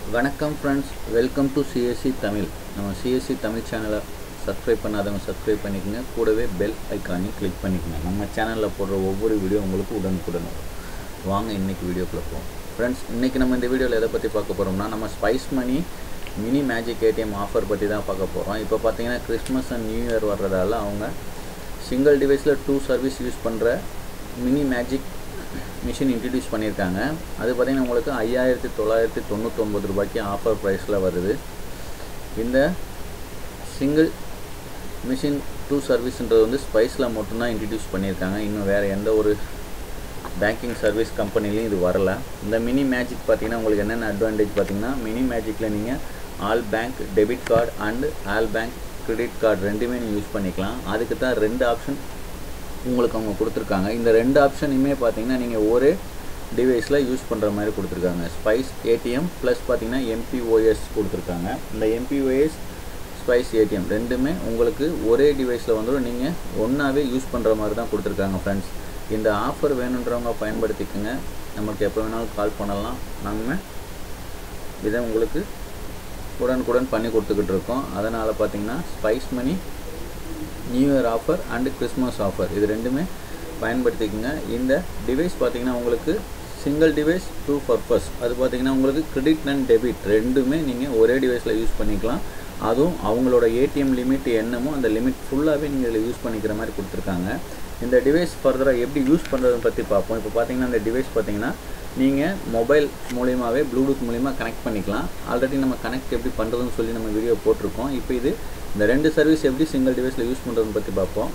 வணக்கம் friends welcome to CSC Tamil நம்ம CSC Tamil சேனலை சப்ஸ்கிரைப் பண்ணாதவங்க சப்ஸ்கிரைப் பண்ணிக்கோங்க கூடவே பெல் ஐக்கானையும் கிளிக் பண்ணிக்கோங்க நம்ம சேனலில் போடுற ஒவ்வொரு வீடியோ உங்களுக்கு உடனுக்குடன் வரும் வாங்க இன்றைக்கி வீடியோக்குள்ளே போவோம் ஃப்ரெண்ட்ஸ் இன்றைக்கி நம்ம இந்த வீடியோவில் எதை பற்றி பார்க்க போகிறோம்னா நம்ம spice money mini magic ATM offer பற்றி தான் பார்க்க போகிறோம் இப்போ பார்த்தீங்கன்னா கிறிஸ்மஸ் அண்ட் நியூ இயர் வர்றதால அவங்க சிங்கிள் டிவைஸில் டூ சர்வீஸ் யூஸ் பண்ணுற மினி மேஜிக் மிஷின் இன்ட்ரடியூஸ் பண்ணியிருக்காங்க அது பார்த்திங்கன்னா உங்களுக்கு ஐயாயிரத்தி தொள்ளாயிரத்தி தொண்ணூத்தொம்பது ரூபாய்க்கு ஆஃபர் ப்ரைஸில் வருது இந்த சிங்கிள் மிஷின் டூ சர்வீஸ்ன்றது வந்து ஸ்பைஸில் மட்டும்தான் இன்ட்ரடியூஸ் பண்ணியிருக்காங்க இன்னும் வேறு எந்த ஒரு பேங்கிங் சர்வீஸ் கம்பெனிலையும் இது வரல இந்த மினி மேஜிக் பார்த்தீங்கன்னா உங்களுக்கு என்னென்ன அட்வான்டேஜ் பார்த்தீங்கன்னா மினி மேஜிக்கில் நீங்கள் all bank debit card and all bank credit card ரெண்டுமே நீங்கள் யூஸ் பண்ணிக்கலாம் அதுக்கு தான் ரெண்டு ஆப்ஷன் உங்களுக்கு அவங்க கொடுத்துருக்காங்க இந்த ரெண்டு ஆப்ஷனையுமே பார்த்தீங்கன்னா நீங்கள் ஒரே டிவைஸில் யூஸ் பண்ணுற மாதிரி கொடுத்துருக்காங்க ஸ்பைஸ் ஏடிஎம் ப்ளஸ் பார்த்தீங்கன்னா எம்பிஓஎஸ் கொடுத்துருக்காங்க இந்த எம்பிஓஎஸ் ஸ்பைஸ் ஏடிஎம் ரெண்டுமே உங்களுக்கு ஒரே டிவைஸில் வந்துடும் நீங்கள் ஒன்றாவே யூஸ் பண்ணுற மாதிரி தான் கொடுத்துருக்காங்க ஃப்ரெண்ட்ஸ் இந்த ஆஃபர் வேணுன்றவங்க பயன்படுத்திக்கோங்க நமக்கு எப்போ வேணாலும் கால் பண்ணலாம் நம்ம இதை உங்களுக்கு உடனுக்குடன் பண்ணி கொடுத்துக்கிட்டு இருக்கோம் அதனால் பார்த்தீங்கன்னா spice money new year offer and Christmas offer இது ரெண்டுமே பயன்படுத்திக்கோங்க இந்த டிவைஸ் பார்த்தீங்கன்னா உங்களுக்கு சிங்கிள் டிவைஸ் டூ பர்பஸ் அது பார்த்தீங்கன்னா உங்களுக்கு கிரெடிட் அண்ட் டெபிட் ரெண்டுமே நீங்கள் ஒரே டிவைஸில் யூஸ் பண்ணிக்கலாம் அதுவும் அவங்களோட ஏடிஎம் லிமிட் என்னமோ அந்த லிமிட் ஃபுல்லாகவே நீங்கள் இதில் யூஸ் பண்ணிக்கிற மாதிரி கொடுத்துருக்காங்க இந்த டிவைஸ் ஃபர்தராக எப்படி யூஸ் பண்ணுறதை பற்றி பார்ப்போம் இப்போ பார்த்தீங்கன்னா இந்த டிவைஸ் பார்த்தீங்கன்னா நீங்கள் மொபைல் மூலியமாகவே ப்ளூடூத் மூலிமா கனெக்ட் பண்ணிக்கலாம் ஆல்ரெடி நம்ம கனெக்ட் எப்படி பண்ணுறதுன்னு சொல்லி நம்ம வீடியோ போட்டிருக்கோம் இப்போ இது இந்த ரெண்டு சர்வீஸ் எப்படி சிங்கிள் டிவைஸில் யூஸ் பண்ணுறதுன்னு பற்றி பார்ப்போம்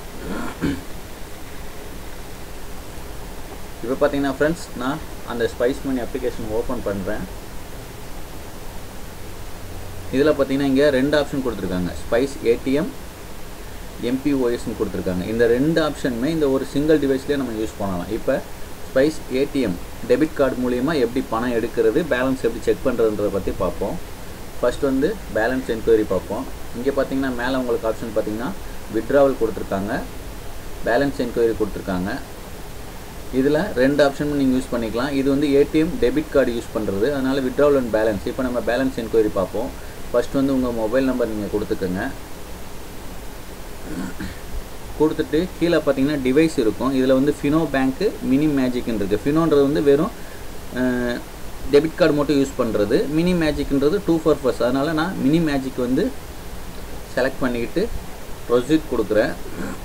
இப்போ பார்த்தீங்கன்னா ஃப்ரெண்ட்ஸ் நான் அந்த ஸ்பைஸ் மணி அப்ளிகேஷன் ஓப்பன் பண்ணுறேன் இதில் பார்த்தீங்கன்னா இங்கே ரெண்டு ஆப்ஷன் கொடுத்துருக்காங்க ஸ்பைஸ் ஏடிஎம் எம்பிஓஎஸ்னு கொடுத்துருக்காங்க இந்த ரெண்டு ஆப்ஷனுமே இந்த ஒரு சிங்கிள் டிவைஸ்லேயே நம்ம யூஸ் பண்ணலாம் இப்போ ஸ்பைஸ் ஏடிஎம் டெபிட் கார்டு மூலிமா எப்படி பணம் எடுக்கிறது பேலன்ஸ் எப்படி செக் பண்ணுறதுன்றதை பற்றி பார்ப்போம் ஃபஸ்ட் வந்து பேலன்ஸ் என்கொயரி பார்ப்போம் இங்கே பார்த்தீங்கன்னா மேலே உங்களுக்கு ஆப்ஷன் பார்த்தீங்கன்னா விட்ராவல் கொடுத்துருக்காங்க பேலன்ஸ் என்கொயரி கொடுத்துருக்காங்க இதில் ரெண்டு ஆப்ஷனும் நீங்கள் யூஸ் பண்ணிக்கலாம் இது வந்து ஏடிஎம் டெபிட் கார்டு யூஸ் பண்ணுறது அதனால் விட்ராவல் அண்ட் பேலன்ஸ் இப்போ நம்ம பேலன்ஸ் என்கொயரி பார்ப்போம் ஃபஸ்ட் வந்து உங்கள் மொபைல் நம்பர் நீங்கள் கொடுத்துக்கோங்க கொடுத்துட்டு கீழே பார்த்தீங்கன்னா டிவைஸ் இருக்கும் இதில் வந்து ஃபினோ பேங்க்கு மினி மேஜிக்னு இருக்குது ஃபினோன்றது வந்து வெறும் டெபிட் கார்டு மட்டும் யூஸ் பண்ணுறது மினி மேஜிக்ன்றது டூ ஃபோர் ஃபர்ஸ் அதனால் நான் மினி மேஜிக் வந்து செலக்ட் பண்ணிக்கிட்டு ப்ரொசீட் கொடுக்குறேன்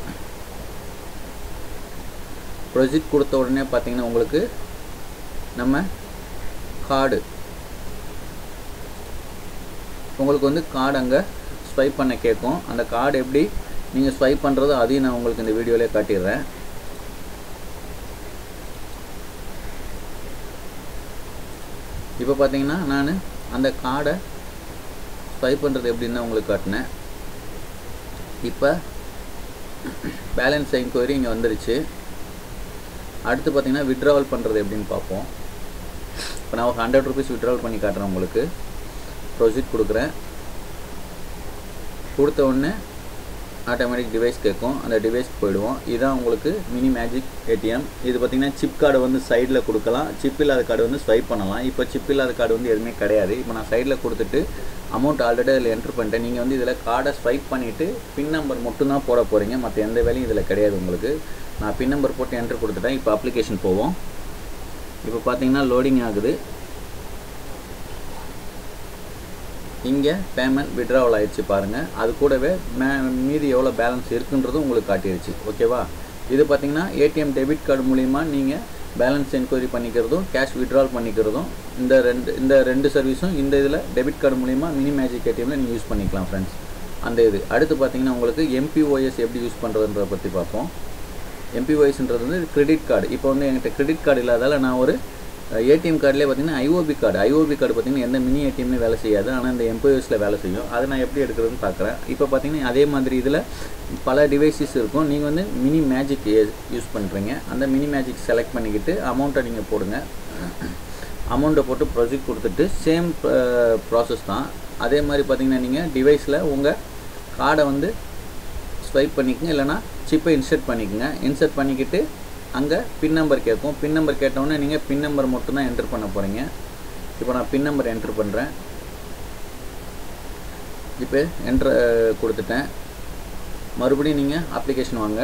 ப்ரொசீட் கொடுத்த உடனே பார்த்தீங்கன்னா உங்களுக்கு நம்ம கார்டு உங்களுக்கு வந்து கார்டு அங்கே ஸ்வைப் பண்ண கேட்கும் அந்த கார்டு எப்படி நீங்கள் ஸ்வைப் பண்ணுறது அதையும் நான் உங்களுக்கு இந்த வீடியோவிலே காட்டிடுறேன் இப்போ பார்த்தீங்கன்னா நான் அந்த கார்டை ஸ்வைப் பண்ணுறது எப்படின்னு உங்களுக்கு காட்டினேன் இப்போ பேலன்ஸ் என்கொயரி இங்கே வந்துருச்சு அடுத்து பார்த்தீங்கன்னா விட்ராவல் பண்ணுறது எப்படின்னு பார்ப்போம் இப்போ நான் ஒரு ஹண்ட்ரட் ருபீஸ் விட்ராவல் பண்ணி காட்டுறேன் உங்களுக்கு ப்ரொசீட் கொடுக்குறேன் கொடுத்த உடனே ஆட்டோமேட்டிக் டிவைஸ் கேட்கும் அந்த டிவைஸ்க்கு போயிடுவோம் இதுதான் உங்களுக்கு மினி மேஜிக் ஏடிஎம் இது பார்த்திங்கன்னா சிப் கார்டு வந்து சைடில் கொடுக்கலாம் சிப் இல்லாத கார்டு வந்து ஸ்வைப் பண்ணலாம் இப்போ சிப் இல்லாத கார்டு வந்து எதுவுமே கிடையாது இப்போ நான் சைடில் கொடுத்துட்டு அமௌண்ட் ஆல்ரெடி அதில் என்ட்ரு பண்ணிட்டேன் நீங்கள் வந்து இதில் கார்டை ஸ்வைப் பண்ணிவிட்டு பின் நம்பர் மட்டும்தான் போட போகிறீங்க மற்ற எந்த வேலையும் இதில் கிடையாது உங்களுக்கு நான் பின் நம்பர் போட்டு என்ட்ரு கொடுத்துட்டேன் இப்போ அப்ளிகேஷன் போவோம் இப்போ பார்த்தீங்கன்னா லோடிங் ஆகுது இங்கே பேமெண்ட் விட்ராவல் ஆயிடுச்சு பாருங்கள் அது கூடவே மே மீதி எவ்வளோ பேலன்ஸ் இருக்குன்றதும் உங்களுக்கு காட்டிடுச்சு ஓகேவா இது பார்த்தீங்கன்னா ஏடிஎம் டெபிட் கார்டு மூலிமா நீங்கள் பேலன்ஸ் என்கொயரி பண்ணிக்கிறதும் கேஷ் விட்ரால் பண்ணிக்கிறதும் இந்த ரெண்டு இந்த ரெண்டு சர்வீஸும் இந்த இதில் டெபிட் கார்டு மூலிமா மினி மேஜிக் ஏடிஎம்மில் நீங்கள் யூஸ் பண்ணிக்கலாம் ஃப்ரெண்ட்ஸ் அந்த இது அடுத்து பார்த்தீங்கன்னா உங்களுக்கு எம்பிஓஎஸ் எப்படி யூஸ் பண்ணுறதுன்றதை பற்றி பார்ப்போம் எம்பிஓஎஸ்ன்றது வந்து கிரெடிட் கார்டு இப்போ வந்து என்கிட்ட கிரெடிட் கார்டு இல்லாதால நான் ஒரு ஏடிஎம் கார்டிலே பார்த்தீங்கன்னா ஐஓபி கார்டு ஐஓபி கார்டு பார்த்தீங்கன்னா எந்த மினி ஏடிஎம்லேயும் வேலை செய்யாது ஆனால் இந்த எம்பிஓஎஸில் வேலை செய்யும் அதை நான் எப்படி எடுக்கிறதுன்னு பார்க்குறேன் இப்போ பார்த்தீங்கன்னா அதே மாதிரி இதில் பல டிவைசஸ் இருக்கும் நீங்கள் வந்து மினி மேஜிக் யூஸ் பண்ணுறீங்க அந்த மினி மேஜிக் செலக்ட் பண்ணிக்கிட்டு அமௌண்ட்டை நீங்கள் போடுங்க அமௌண்ட்டை போட்டு ப்ரொஜெக்ட் கொடுத்துட்டு சேம் ப்ராசஸ் தான் அதே மாதிரி பார்த்தீங்கன்னா நீங்கள் டிவைஸில் உங்கள் கார்டை வந்து ஸ்வைப் பண்ணிக்கங்க இல்லைனா சிப்பை இன்சர்ட் பண்ணிக்கோங்க இன்சர்ட் பண்ணிக்கிட்டு அங்கே பின் நம்பர் கேட்கும் பின் நம்பர் கேட்டோன்னே நீங்கள் பின் நம்பர் மட்டும்தான் என்டர் பண்ண போகிறீங்க இப்போ நான் பின் நம்பர் என்டர் பண்ணுறேன் இப்போ என்ட்ரு கொடுத்துட்டேன் மறுபடியும் நீங்கள் அப்ளிகேஷன் வாங்க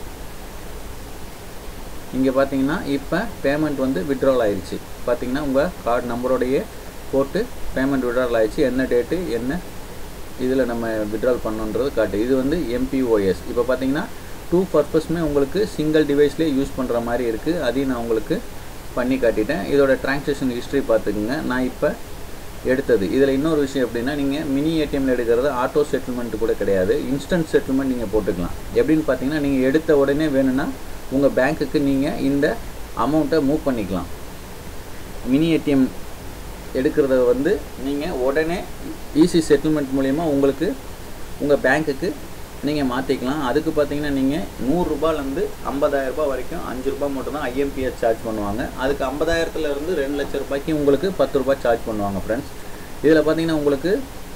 இங்கே பார்த்தீங்கன்னா இப்போ பேமெண்ட் வந்து விட்ரால் ஆயிடுச்சு பார்த்தீங்கன்னா உங்கள் கார்டு நம்பரோடையே போட்டு பேமெண்ட் விட்ரால் ஆயிடுச்சு என்ன டேட்டு என்ன இதில் நம்ம விட்ரால் பண்ணணுன்றது காட்டு இது வந்து எம்பிஓஎஸ் இப்போ பார்த்தீங்கன்னா டூ பர்பஸ்மே உங்களுக்கு சிங்கிள் டிவைஸ்லேயே யூஸ் பண்ணுற மாதிரி இருக்குது அதையும் நான் உங்களுக்கு பண்ணி காட்டிட்டேன் இதோட டிரான்சாக்ஷன் ஹிஸ்ட்ரி பார்த்துக்குங்க நான் இப்போ எடுத்தது இதில் இன்னொரு விஷயம் எப்படின்னா நீங்கள் மினி ஏடிஎம்மில் எடுக்கிறது ஆட்டோ செட்டில்மெண்ட் கூட கிடையாது இன்ஸ்டன்ட் செட்டில்மெண்ட் நீங்கள் போட்டுக்கலாம் எப்படின்னு பார்த்தீங்கன்னா நீங்கள் எடுத்த உடனே வேணும்னா உங்கள் பேங்க்குக்கு நீங்கள் இந்த அமௌண்ட்டை மூவ் பண்ணிக்கலாம் மினி ஏடிஎம் எடுக்கிறத வந்து நீங்கள் உடனே ஈஸி செட்டில்மெண்ட் மூலிமா உங்களுக்கு உங்கள் பேங்க்குக்கு நீங்கள் மாற்றிக்கலாம் அதுக்கு பார்த்தீங்கன்னா நீங்கள் நூறுரூபாலேருந்து ஐம்பதாயிரரூபா வரைக்கும் அஞ்சு ரூபா மட்டும்தான் ஐஎம்பிஎஸ் சார்ஜ் பண்ணுவாங்க அதுக்கு ஐம்பதாயிரத்துலேருந்து ரெண்டு லட்ச ரூபாய்க்கு உங்களுக்கு பத்து ரூபாய் சார்ஜ் பண்ணுவாங்க ஃப்ரெண்ட்ஸ் இதில் பார்த்தீங்கன்னா உங்களுக்கு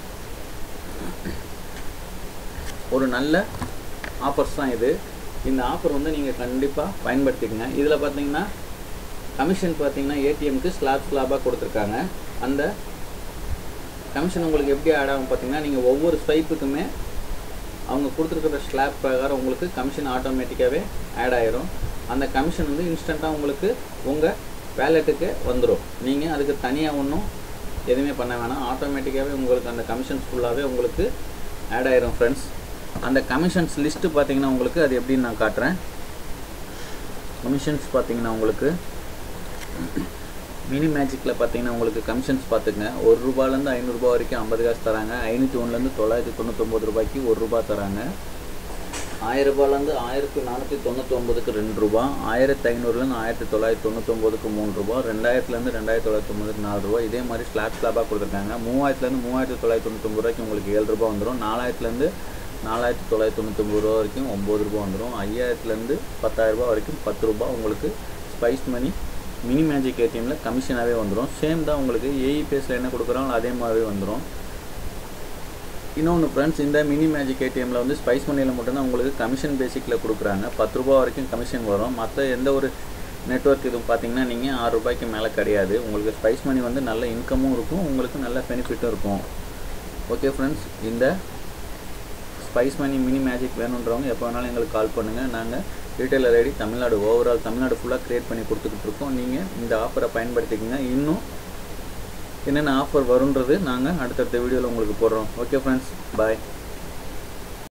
ஒரு நல்ல ஆஃபர்ஸ் தான் இது இந்த ஆஃபர் வந்து நீங்கள் கண்டிப்பாக பயன்படுத்திக்கங்க இதில் பார்த்தீங்கன்னா கமிஷன் பார்த்தீங்கன்னா ஏடிஎம்க்கு ஸ்லாப் ஸ்லாபாக கொடுத்துருக்காங்க அந்த கமிஷன் உங்களுக்கு எப்படி ஆட் ஆகும் பார்த்தீங்கன்னா நீங்கள் ஒவ்வொரு ஸ்வைப்புக்குமே அவங்க கொடுத்துருக்குற ஸ்லாப் பிரகாரம் உங்களுக்கு கமிஷன் ஆட்டோமேட்டிக்காகவே ஆட் ஆயிரும் அந்த கமிஷன் வந்து இன்ஸ்டண்ட்டாக உங்களுக்கு உங்கள் வேலெட்டுக்கு வந்துடும் நீங்கள் அதுக்கு தனியாக ஒன்றும் எதுவுமே பண்ண வேணாம் ஆட்டோமேட்டிக்காகவே உங்களுக்கு அந்த கமிஷன்ஸ் ஃபுல்லாகவே உங்களுக்கு ஆட் ஆயிரும் ஃப்ரெண்ட்ஸ் அந்த கமிஷன்ஸ் லிஸ்ட்டு பார்த்தீங்கன்னா உங்களுக்கு அது எப்படின்னு நான் காட்டுறேன் கமிஷன்ஸ் பார்த்தீங்கன்னா உங்களுக்கு மினி மேஜிக்கில் பார்த்தீங்கன்னா உங்களுக்கு கமிஷன்ஸ் பார்த்துங்க ஒரு ரூபாலேருந்து ஐநூறுரூபா வரைக்கும் ஐம்பது காசு தராங்க ஐநூற்றி ஒன்றுலேருந்து தொள்ளாயிரத்தி தொண்ணூத்தொம்பது ரூபாய்க்கு ஒரு ரூபா தராங்க ஆயிரம் ரூபாயிலேருந்து ஆயிரத்தி நானூற்றி தொண்ணூத்தொம்பதுக்கு ரெண்டு ரூபா ஆயிரத்தி ஐநூறுலேருந்து ஆயிரத்தி தொள்ளாயிரத்தி தொண்ணூத்தொம்பதுக்கு மூணு ரூபா ரெண்டாயிரத்துலேருந்து ரெண்டாயிரத்தி தொள்ளாயிரத்தி தொண்ணூறுக்கு நாலு ரூபா இதே மாதிரி ஸ்லாப் ஸ்லாப்பாக கொடுத்துருக்காங்க மூவாயிரத்துலேருந்து மூவாயிரத்தி தொள்ளாயிரத்தி தொண்ணூத்தொம்பது ரூபாய்க்கு உங்களுக்கு ஏழு ரூபா வந்துடும் நாலாயிரத்துலேருந்து நாலாயிரத்தி தொள்ளாயிரத்தி தொண்ணூத்தொம்பது ரூபா வரைக்கும் ஒம்பது ரூபா வந்துடும் ஐயாயிரத்துலேருந்து பத்தாயிரரூபா வரைக்கும் பத்து ரூபா உங்களுக்கு ஸ்பைஸ் மணி மினி மேஜிக் ஏடிஎம்மில் கமிஷனாகவே வந்துடும் சேம் தான் உங்களுக்கு ஏஇபிஎஸ்சில் என்ன கொடுக்குறாங்களோ அதே மாதிரி வந்துடும் இன்னொன்று ஃப்ரெண்ட்ஸ் இந்த மினி மேஜிக் ஏடிஎம்மில் வந்து ஸ்பைஸ் மணியில் மட்டும்தான் உங்களுக்கு கமிஷன் பேசிக்கில் கொடுக்குறாங்க பத்து ரூபா வரைக்கும் கமிஷன் வரும் மற்ற எந்த ஒரு நெட்ஒர்க் இதுவும் பார்த்தீங்கன்னா நீங்கள் ஆறு ரூபாய்க்கு மேலே கிடையாது உங்களுக்கு ஸ்பைஸ் மணி வந்து நல்ல இன்கமும் இருக்கும் உங்களுக்கு நல்ல பெனிஃபிட்டும் இருக்கும் ஓகே ஃப்ரெண்ட்ஸ் இந்த ஸ்பைஸ் மணி மினி மேஜிக் வேணுன்றவங்க எப்போ வேணாலும் எங்களுக்கு கால் பண்ணுங்கள் நாங்கள் retailer ID Tamil Nadu overall Tamil Nadu ஃபுல்லாக க்ரியேட் பண்ணி கொடுத்துக்கிட்டு இருக்கோம் நீங்கள் இந்த ஆஃபரை பயன்படுத்திக்கங்க இன்னும் என்னென்ன ஆஃபர் வருன்றது நாங்கள் அடுத்தடுத்த வீடியோவில் உங்களுக்கு போடுறோம் ஓகே ஃப்ரெண்ட்ஸ் பாய்